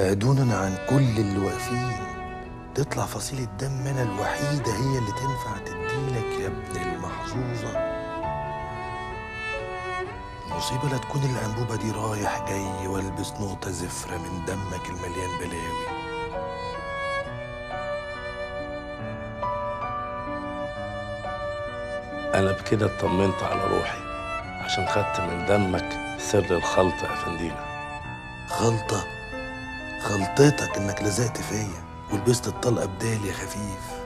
ده دونا عن كل اللي واقفين تطلع فصيلة دم أنا الوحيدة هي اللي تنفع تديلك يا ابن المحظوظة المصيبة لا تكون الأنبوبة دي رايح جاي والبس نقطة زفرة من دمك المليان بلاوي أنا بكده اطمنت على روحي عشان خدت من دمك سر الخلطة يا فندينا خلطة خلطتك إنك لزقت فيا ولبست الطلقة بدال يا خفيف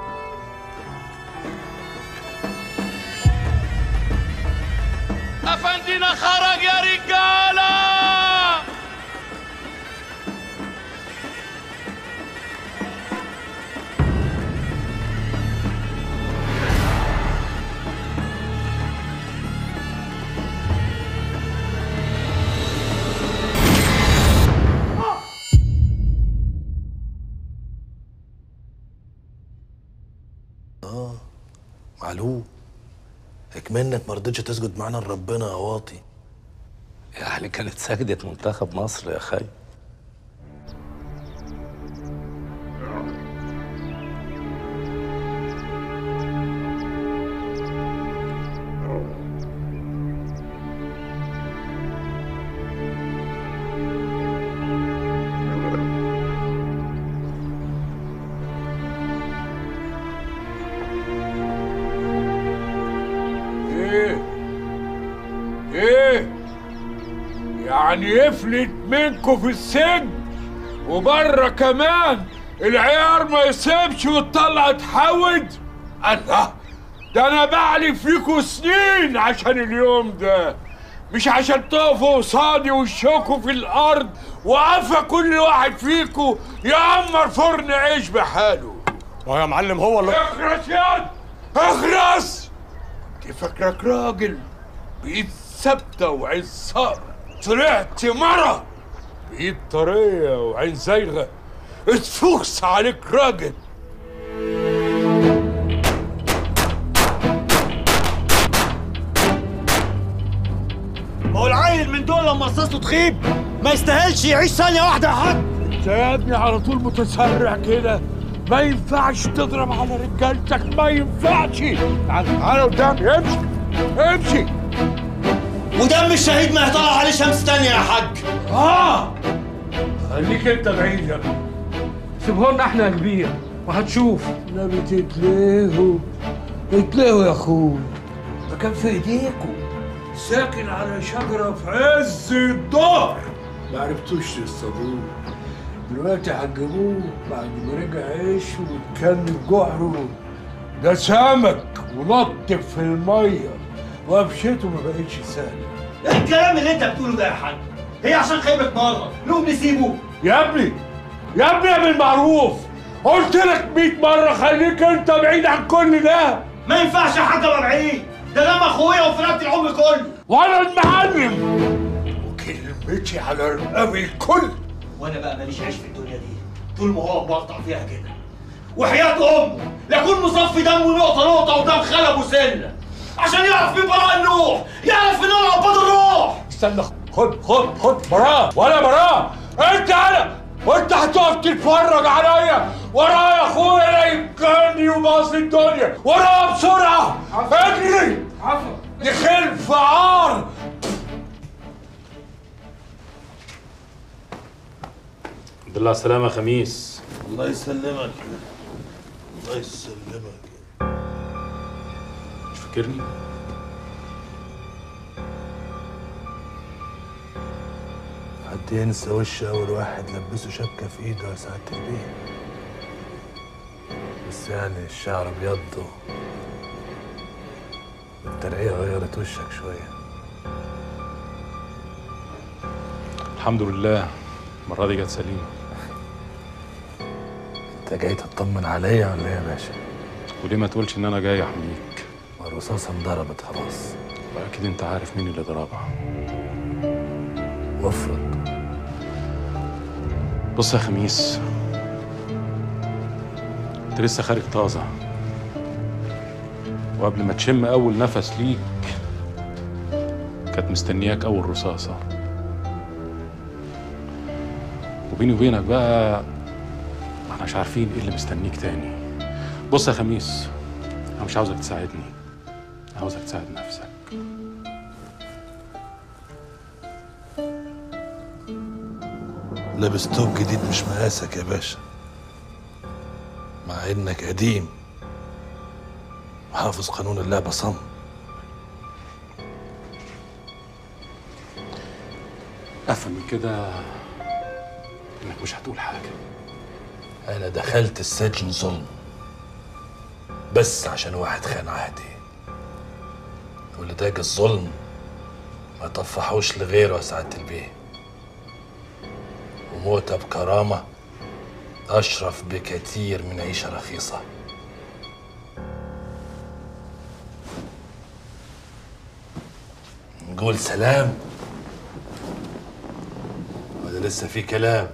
افندينا خرج يا رجاله آه معلوم اكمنك ما رضيتش تسجد معانا لربنا يا واطي يعني كانت سجدة منتخب مصر يا خي ايه ايه يعني يفلت منكم في السجن وبره كمان العيار ما يسيبش وتطلع تحود الله ده انا بعلي فيكوا سنين عشان اليوم ده مش عشان تقفوا قصادي وشكوا في الارض وقفا كل واحد فيكوا يعمر فرن عيش بحاله ما يا معلم هو اللي اخرس يا اخرس انت فاكرك راجل بايد ثابته وعين صقر طلعت مرة بايد طريه وعين زايغه اتفوكس عليك راجل ما هو العيل من دول لما قصصته تخيب ما يستاهلش يعيش ثانية واحدة يا حاج انت يا ابني على طول متسرع كده ما ينفعش تضرب على رجالتك ما ينفعش تعال تعال قدامي امشي امشي ودم الشهيد ما يطلع عليه شمس تانية يا حاج اه خليك انت بعيد يا ابني سيبهولنا احنا يا كبير وهتشوف نبي تتلهوا اتلهوا يا اخوي ده كان في ايديكم ساكن على شجرة في عز الظهر ما عرفتوش تصطادوه دلوقتي هتجيبوه بعد ما رجع عيش واتكلم جعره ده سمك ونط في المية وقفشته ما بقتش سهلة ايه الكلام اللي انت بتقوله ده يا حاج هي عشان خيبة مرة نقوم نسيبه يا ابني يا ابني يا بالمعروف قلت لك 100 مرة خليك انت بعيد عن كل ده ما ينفعش يا حاج ابقى بعيد ده دم اخويا وفرقت العمر كله وانا المعلم وكلمتي على رقاب الكل وانا بقى ماليش عيش في الدنيا دي طول ما هو مقطع فيها كده وحياة امه لاكون مصفي دمه نقطة نقطة قدام خال ابو سلة عشان يعرف مين براء النوح يعرف مين انا عباد الروح استنى خد خد خد براء ولا براء انت انا وانت هتقف تتفرج عليا ورايا اخويا لا يمكنني وباص الدنيا ورايا بسرعة اجري عفوا يخل عار الحمد لله على السلامة يا خميس الله يسلمك الله يسلمك مش فاكرني؟ حد ينسى وش أول واحد لبسه شبكة في إيده يا سعادة البيه بس يعني الشعر ابيض والترقية غيرت وشك شوية الحمد لله المرة دي جت سليمة أنت جاي تطمن عليا ولا إيه يا باشا؟ وليه ما تقولش إن أنا جاي أحميك؟ ما الرصاصة انضربت خلاص وأكيد أنت عارف مين اللي ضربها وافرض بص يا خميس أنت لسه خارج طازة وقبل ما تشم أول نفس ليك كانت مستنياك أول رصاصة وبيني وبينك بقى ما احناش عارفين ايه اللي مستنيك تاني بص يا خميس انا مش عاوزك تساعدني عاوزك تساعد نفسك لابس توب جديد مش مقاسك يا باشا مع انك قديم وحافظ قانون اللعبة صم افهم من كده انك مش هتقول حاجه انا دخلت السجن ظلم بس عشان واحد خان عهدي واللي داج الظلم ما طفحوش لغيره يا سعادة البيه وموتة بكرامة أشرف بكتير من عيشة رخيصة نقول سلام ولا لسه في كلام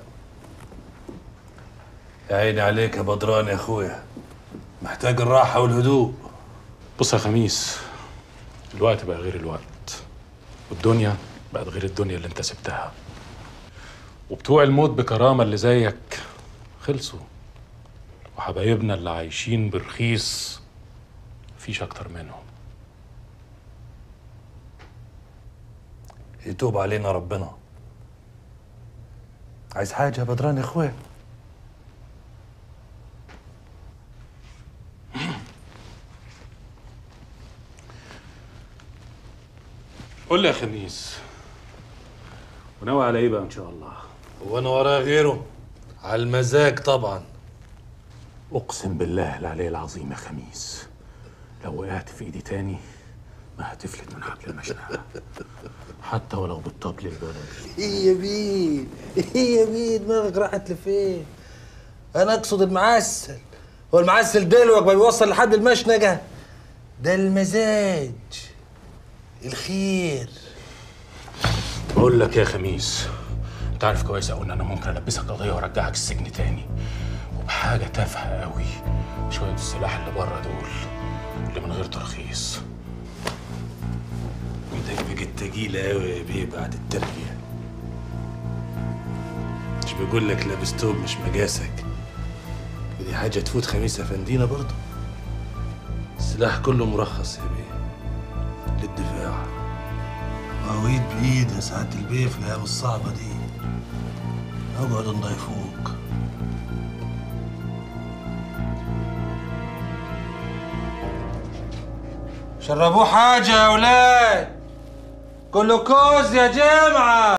يا عيني عليك يا بدران يا اخويا محتاج الراحة والهدوء بص يا خميس الوقت بقى غير الوقت والدنيا بقت غير الدنيا اللي انت سبتها وبتوع الموت بكرامة اللي زيك خلصوا وحبايبنا اللي عايشين برخيص مفيش أكتر منهم يتوب علينا ربنا عايز حاجة يا بدران يا اخويا قول لي يا خميس وناوي على ايه بقى ان شاء الله وانا وراه غيره على المزاج طبعا اقسم بالله العلي العظيم يا خميس لو وقعت في ايدي تاني ما هتفلت من حبل المشنقه حتى ولو بالطبل البلدي ايه يا بيه ايه يا بيه دماغك راحت لفين انا اقصد المعسل هو المعسل دلوك ما بيوصل لحد المشنقة ده المزاج الخير بقول لك يا خميس انت عارف كويس قوي ان انا ممكن البسك قضيه وارجعك السجن تاني وبحاجه تافهه قوي شويه السلاح اللي بره دول اللي من غير ترخيص ايدك بقت تقيلة قوي يا بيه بعد التربية مش بقول لك لابس توب مش مقاسك ودي حاجة تفوت خميس افندينا برضه السلاح كله مرخص يا بيه للدفاع وعويد بإيد يا سعادة البيه في الأيام الصعبة دي اقعد نضيفوك شربوه حاجة يا ولاد جلوكوز يا جمعة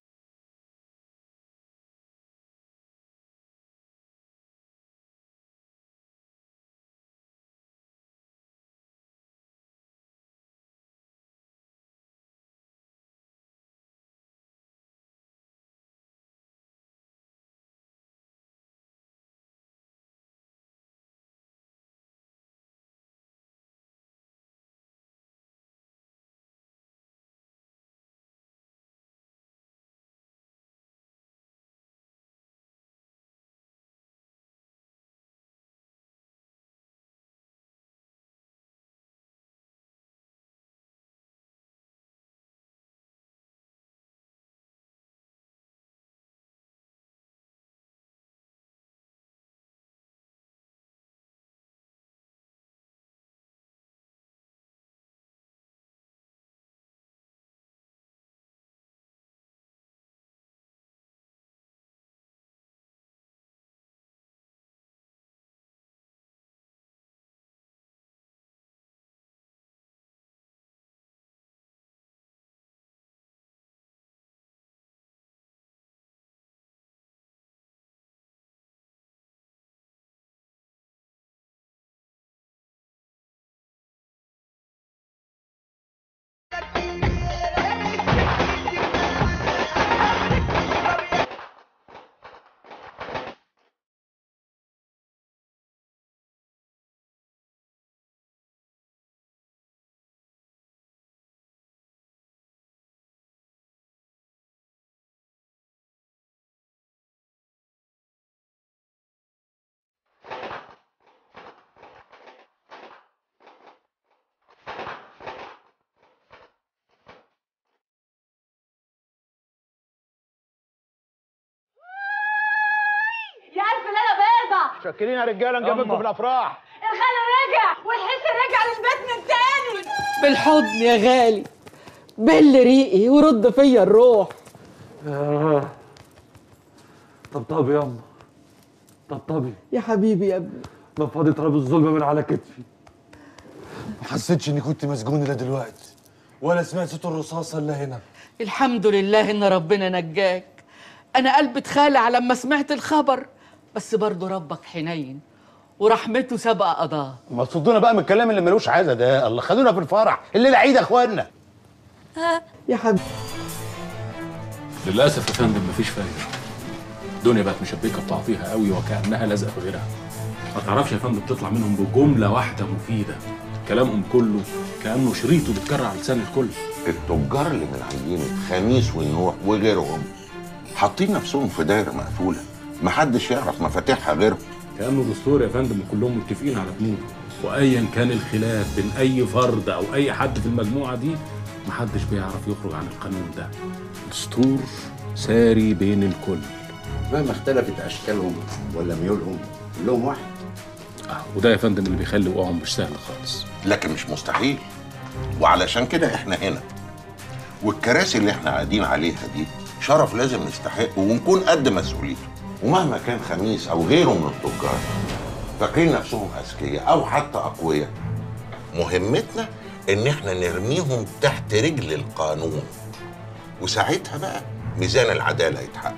شاكرين يا رجاله نجيبكم في الافراح الخال رجع والحس رجع للبيت من تاني بالحضن يا غالي بل ريقي ورد فيا الروح آه. طبطبي ياما طبطبي يا حبيبي يا ابني نفضي تراب الظلم من على كتفي ما حسيتش اني كنت مسجون الا دلوقتي ولا سمعت صوت الرصاصه الا هنا الحمد لله ان ربنا نجاك انا قلبي اتخالع على لما سمعت الخبر بس برضه ربك حنين ورحمته سبق قضاه ما تصدونا بقى من الكلام اللي ملوش عايزه ده الله خلونا في الفرح الليله عيد يا اخوانا يا حبيبي للاسف يا فندم مفيش فايده الدنيا بقت مشبكه بتعطيها قوي وكانها لازقه في غيرها ما تعرفش يا فندم تطلع منهم بجمله واحده مفيده كلامهم كله كانه شريط وبيتكرر على لسان الكل التجار اللي من عينه خميس والنوح وغيرهم حاطين نفسهم في دايره مقفوله محدش يعرف مفاتيحها غيرهم كانه دستور يا فندم وكلهم متفقين على بنوده وايا كان الخلاف بين اي فرد او اي حد في المجموعه دي محدش بيعرف يخرج عن القانون ده دستور ساري بين الكل مهما اختلفت اشكالهم ولا ميولهم كلهم واحد آه وده يا فندم اللي بيخلي وقعهم مش سهل خالص لكن مش مستحيل وعلشان كده احنا هنا والكراسي اللي احنا قاعدين عليها دي شرف لازم نستحقه ونكون قد مسؤوليته ومهما كان خميس او غيره من التجار فاكرين نفسهم اذكياء او حتى اقوياء مهمتنا ان احنا نرميهم تحت رجل القانون وساعتها بقى ميزان العداله يتحقق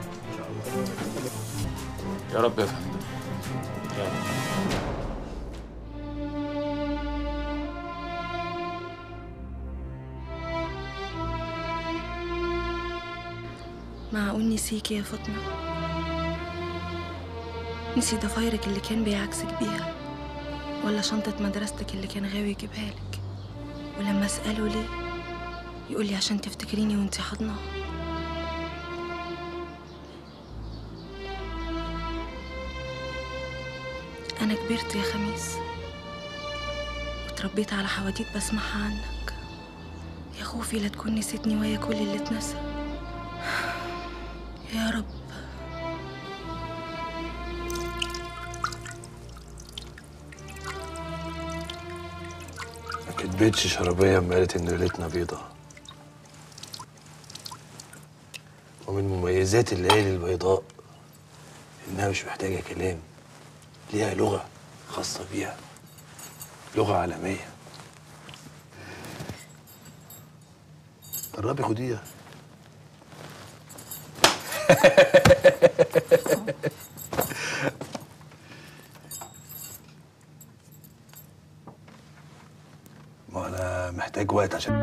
يا رب يا فندم يا رب معقول نسيكي يا فاطمة نسي ضفايرك اللي كان بيعكسك بيها ولا شنطة مدرستك اللي كان غاوي يجيبها لك ولما أسأله ليه يقولي عشان تفتكريني وانتي حضنة أنا كبرت يا خميس وتربيت على حواديت بسمعها عنك يا خوفي لا تكون نسيتني ويا كل اللي اتنسى يا رب ما كدبتش شربية اما قالت ان ليلتنا بيضة ومن مميزات الليالي البيضاء انها مش محتاجة كلام ليها لغة خاصة بيها لغة عالمية قربي خديها ما انا محتاج وقت عشان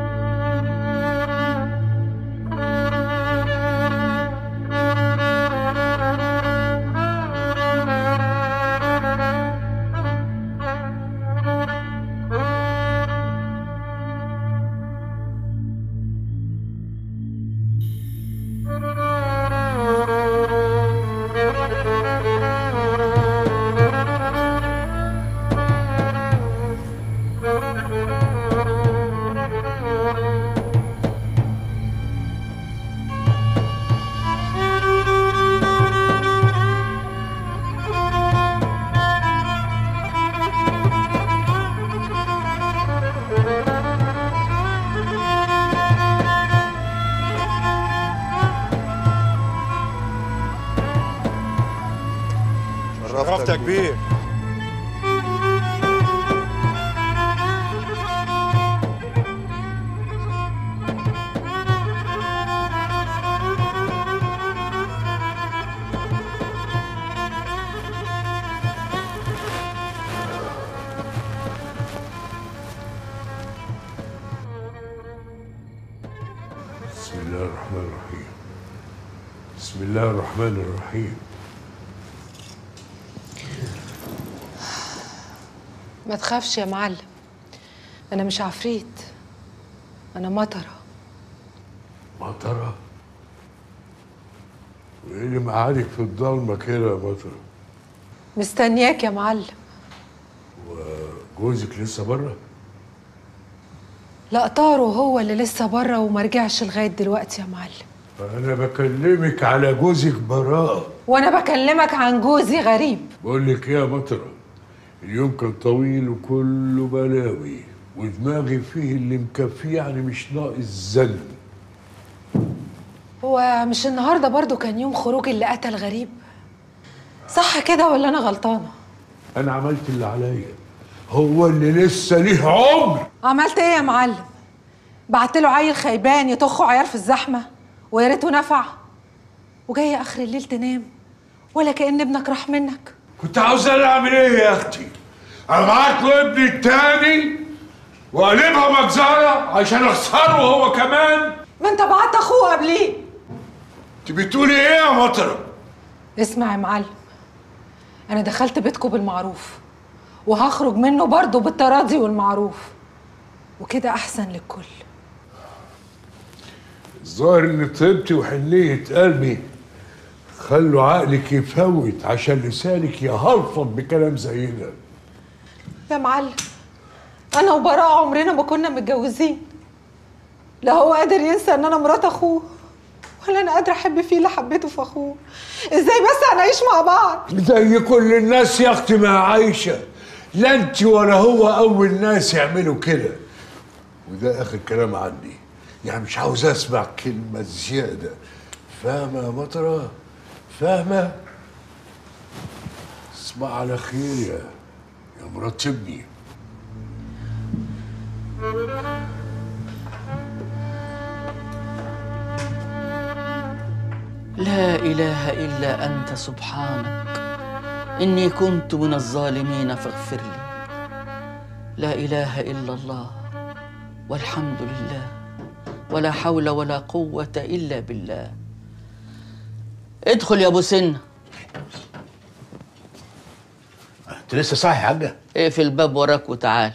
شرفت يا كبير بسم الله الرحمن الرحيم بسم الله الرحمن الرحيم ما تخافش يا معلم انا مش عفريت انا مطره مطرة وايه اللي معادك في الضلمة كده يا مطرة مستنياك يا معلم جوزك لسه بره لا طارو هو اللي لسه بره وما رجعش لغايه دلوقتي يا معلم انا بكلمك على جوزك براء وانا بكلمك عن جوزي غريب بقول لك ايه يا مطرة اليوم كان طويل وكله بلاوي ودماغي فيه اللي مكفيه يعني مش ناقص زن هو مش النهارده برضو كان يوم خروج اللي قتل غريب صح كده ولا انا غلطانه انا عملت اللي عليا هو اللي لسه ليه عمر عملت ايه يا معلم بعت له عيل خيبان يطخه عيار في الزحمه ويا ريته نفع وجاي اخر الليل تنام ولا كأن ابنك راح منك كنت عاوز انا اعمل ايه يا اختي ابعت له ابني التاني واقلبها مجزره عشان اخسره هو كمان ما انت بعت اخوه قبليه انت بتقولي ايه يا مطره اسمع يا معلم انا دخلت بيتكم بالمعروف وهخرج منه برضه بالتراضي والمعروف وكده احسن للكل الظاهر ان طيبتي وحنيه قلبي خلوا عقلك يفوت عشان لسانك يهلفظ بكلام زي ده يا معلم انا وبراء عمرنا ما كنا متجوزين لا هو قادر ينسى ان انا مرات اخوه ولا انا قادره احب فيه اللي حبيته في اخوه ازاي بس هنعيش مع بعض زي كل الناس يا اختي ما عايشه لا انت ولا هو اول ناس يعملوا كده وده اخر كلام عني يعني مش عاوز اسمع كلمه زياده فاهمه يا مطره فاهمه اسمع على خير يا يا مرات ابني لا إله إلا أنت سبحانك إني كنت من الظالمين فاغفر لي لا إله إلا الله والحمد لله ولا حول ولا قوة إلا بالله ادخل يا أبو سنة انت لسه صاحي يا حاجه اقفل الباب وراك وتعال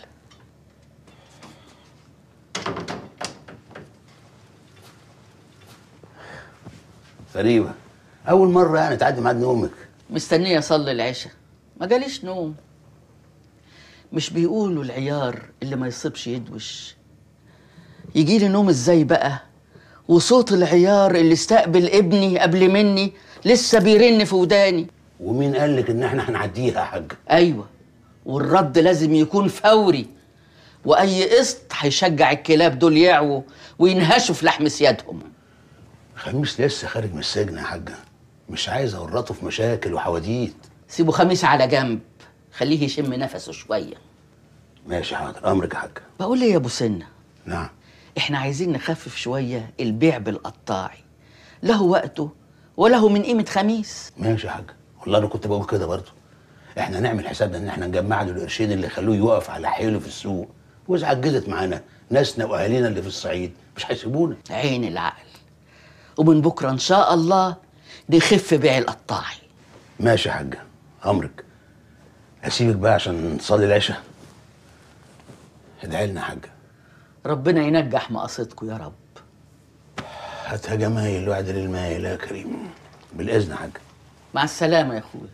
غريبه اول مره يعني تعدي ميعاد نومك مستنية أصلي العشاء ما جاليش نوم مش بيقولوا العيار اللي ما يصيبش يدوش يجي لي نوم ازاي بقى وصوت العيار اللي استقبل ابني قبل مني لسه بيرن في وداني ومين قال لك ان احنا هنعديها يا حاج ايوه والرد لازم يكون فوري واي قسط هيشجع الكلاب دول يعووا وينهشوا في لحم سيادهم خميس لسه خارج من السجن يا حاجه مش عايز اورطه في مشاكل وحواديت سيبوا خميس على جنب خليه يشم نفسه شويه ماشي حاضر امرك يا حاج بقول لي يا ابو سنه نعم احنا عايزين نخفف شويه البيع بالقطاعي له وقته وله من قيمه خميس ماشي يا حاج والله انا كنت بقول كده برضه احنا نعمل حسابنا ان احنا نجمع له القرشين اللي خلوه يقف على حيله في السوق واذا عجزت معانا ناسنا واهالينا اللي في الصعيد مش هيسيبونا عين العقل ومن بكره ان شاء الله نخف بيع القطاعي ماشي يا حاجه امرك اسيبك بقى عشان نصلي العشاء ادعي لنا يا حاجه ربنا ينجح مقاصدكم يا رب هاتها جمايل وعد للمايل يا كريم بالاذن يا حاج مع السلامه يا اخويا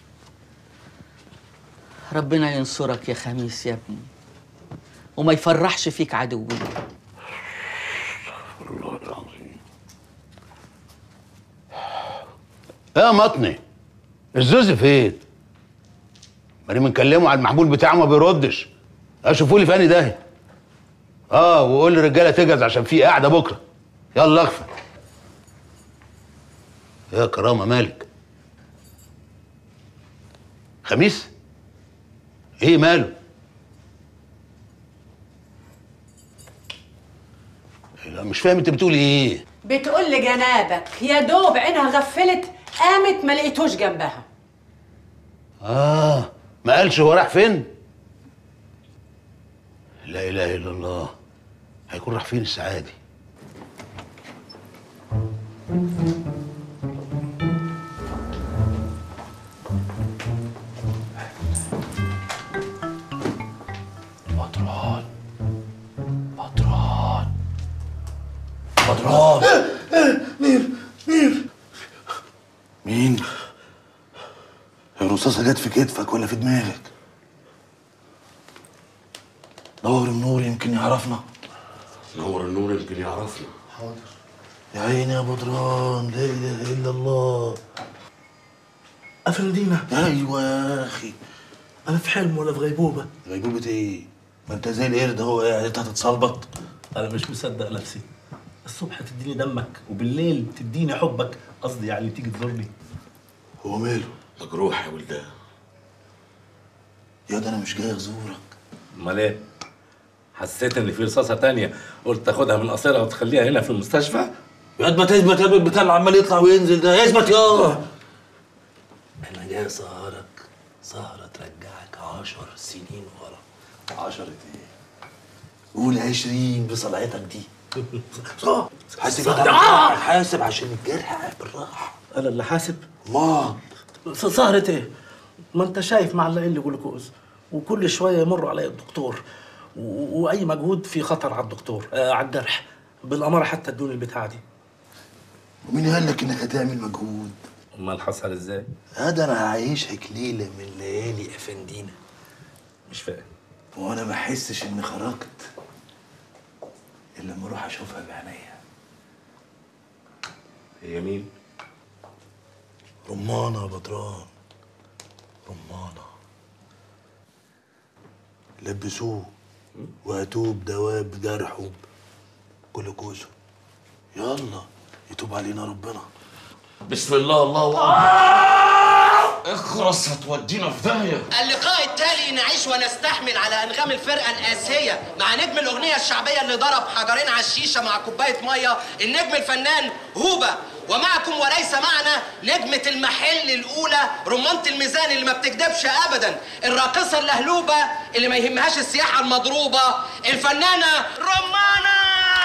ربنا ينصرك يا خميس يا ابني وما يفرحش فيك عدوك الله العظيم يا مطني الزوز فين؟ ماني بنكلمه على المحمول بتاعه ما بيردش اشوفوا لي فاني ده اه وقول للرجاله تجهز عشان في قاعده بكره يلا اغفى يا كرامه مالك خميس ايه ماله لا مش فاهم انت بتقول ايه بتقول لجنابك يا دوب عينها غفلت قامت ما لقيتوش جنبها اه ما قالش هو راح فين لا اله الا الله هيكون راح فين السعادي بدران بدران بدران مين مين مين الرصاصة جت في كتفك ولا في دماغك دور النور يمكن يعرفنا نور النور يمكن يعرفنا يا عيني يا بدران لا اله الا الله افندينا ايوه يا اخي انا في حلم ولا في غيبوبه غيبوبة ايه؟ ما انت زي القرد اهو قاعد انت هتتصلبط انا مش مصدق نفسي الصبح تديني دمك وبالليل تديني حبك قصدي يعني تيجي تزورني هو ماله؟ مجروح يا ولدان يا ده انا مش جاي ازورك امال ايه؟ حسيت ان في رصاصه تانية قلت تاخدها من قصيرها وتخليها هنا في المستشفى اثبت اثبت يا البتاع اللي عمال يطلع وينزل ده اثبت يا انا جاي اسهرك سهره ترجعك عشر سنين ورا عشرة ايه قول عشرين بصلعتك دي صح حاسب صح. آه! حاسب عشان الجرح بالراحه انا اللي حاسب ما سهرة ايه؟ ما انت شايف معلقين لي جلوكوز وكل شويه يمر عليا الدكتور و- واي مجهود في خطر على الدكتور آه على الجرح بالاماره حتى ادوني البتاعه دي ومين قال لك انك هتعمل مجهود؟ امال حصل ازاي؟ هذا انا هعيشك ليله من ليالي افندينا مش فاهم وانا ما احسش اني خرجت الا لما اروح اشوفها بعينيا هي مين؟ رمانه يا بدران رمانه لبسوه وهاتوه بدواب جرحه جلوكوزه يلا يتوب علينا ربنا بسم الله الله اكبر اخرس هتودينا في داهيه اللقاء التالي نعيش ونستحمل على انغام الفرقه الاسيه مع نجم الاغنيه الشعبيه اللي ضرب حجرين على الشيشه مع كوبايه ميه النجم الفنان هوبا ومعكم وليس معنا نجمة المحل الأولى رمانة الميزان اللي ما بتكدبش أبدا الراقصة اللهلوبة اللي ما يهمهاش السياحة المضروبة الفنانة رمانة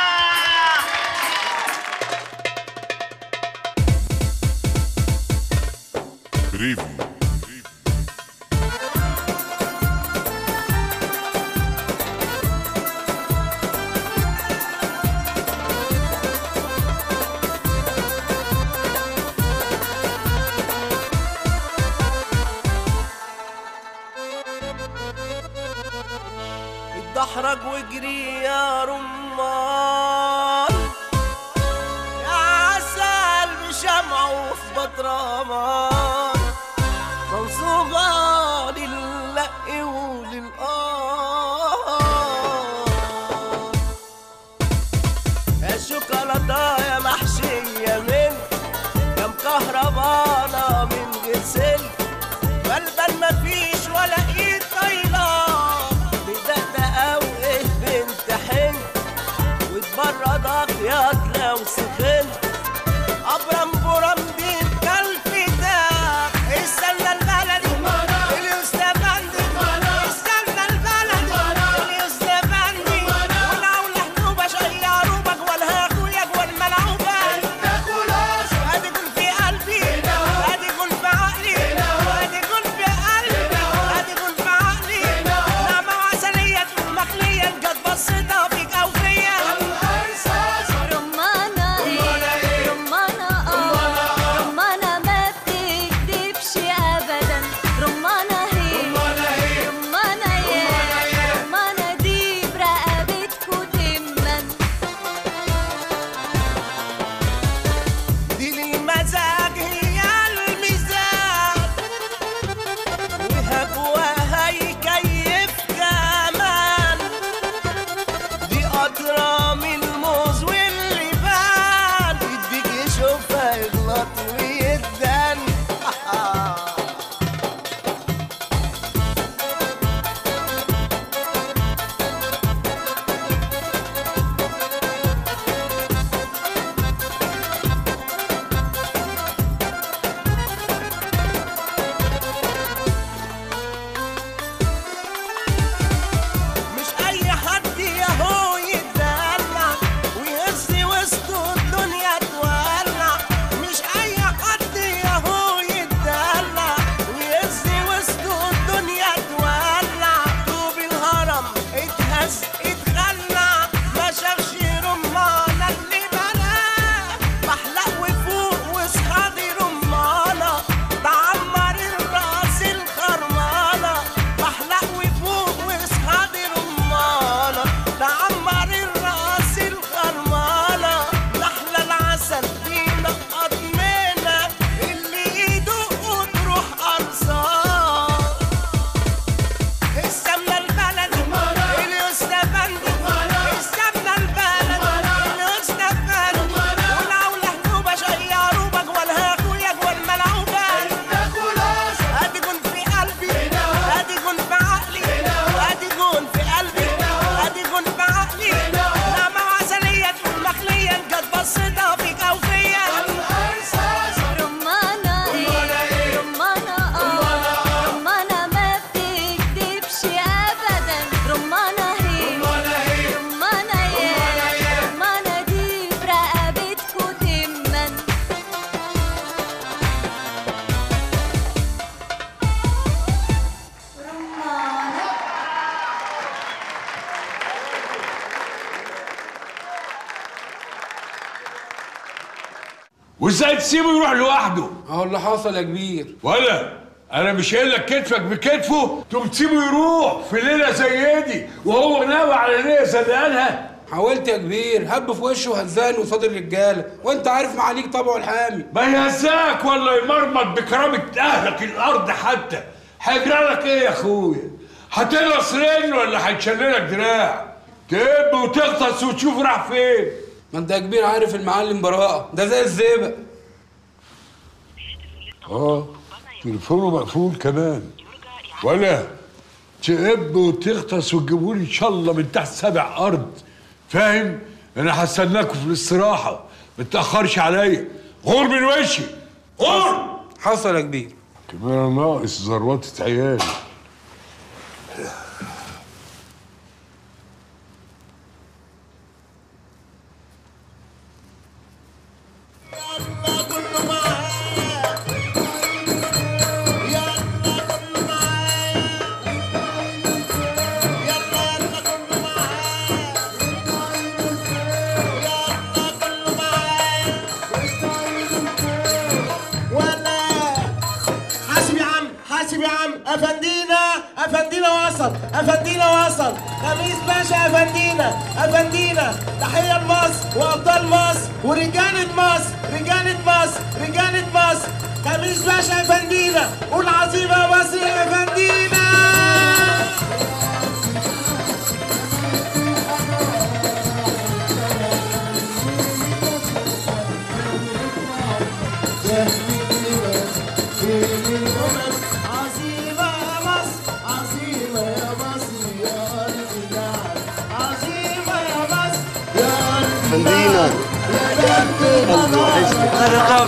بريفو اتدحرج واجري يا رمان يا عسل بشمعه في بطرمان منصوبة للق وللقار يا شوكولاتة يا محشية من يا مكهربانة من غير سلك غالبا مفيش ولا ايد طايلة بدقدقة وايه بنت حن وتبردك يا لو سخنت ابرم برم دين كالفتاة وازاي تسيبه يروح لوحده اهو اللي حصل يا كبير ولا انا مش قايل لك كتفك بكتفه تقوم تسيبه يروح في ليله زي دي وهو ناوي على ليله زدقانها حاولت يا كبير هب في وشه وهزاني قصاد الرجاله وانت عارف معاليك طبعه الحامي ما يهزاك ولا يمرمط بكرامه اهلك الارض حتى هيجرى لك ايه يا اخويا هتنقص رجل ولا هيتشللك دراع تب وتغطس وتشوف راح فين ما انت يا كبير عارف المعلم براءه ده زي الزئبق اه تليفونه مقفول كمان ولا تقب وتغطس وتجيبولي ان شاء الله من تحت سبع ارض فاهم انا هستناكوا في الاستراحه ما تاخرش عليا غور من وشي غور حصل يا كبير كمان ناقص زروطة عيالي ولا حاسب يا عم حاسب يا عم افندينا افندينا وصل افندينا وصل خميس باشا افندينا افندينا تحيه لمصر وابطال مصر ورجاله مصر رجاله مصر رجاله مصر خميس باشا افندينا قول عظيمه يا مصر يا افندينا عظيمة يا مصر عظيمة يا مصر يا أرض النعم عظيمة يا مصر يا أرض فندينا يا جد وحشني. أنا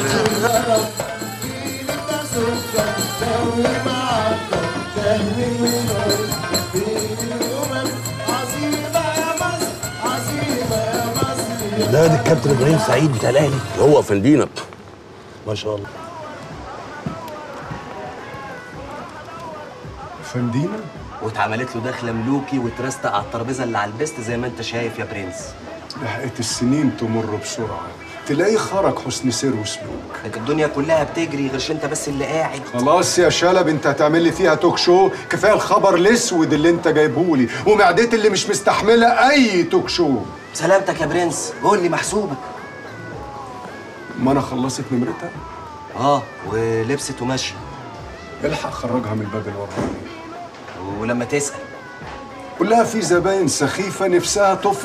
ده ده الكابتن ابراهيم سعيد بتاع الاهلي هو فندينا ما شاء الله فندينا واتعملت له دخله ملوكي واترستق على الترابيزه اللي على البست زي ما انت شايف يا برنس لحقت السنين تمر بسرعة تلاقيه خرج حسن سير وسلوك لكن الدنيا كلها بتجري غيرش انت بس اللي قاعد خلاص يا شلب انت هتعمل لي فيها توك شو كفايه الخبر الاسود اللي انت جايبهولي ومعدتي اللي مش مستحمله اي توك شو سلامتك يا برنس قول لي محسوبك ما انا خلصت نمرتها اه ولبست وماشيه الحق خرجها من الباب الوراني ولما تسال قول لها في زباين سخيفه نفسها تفرق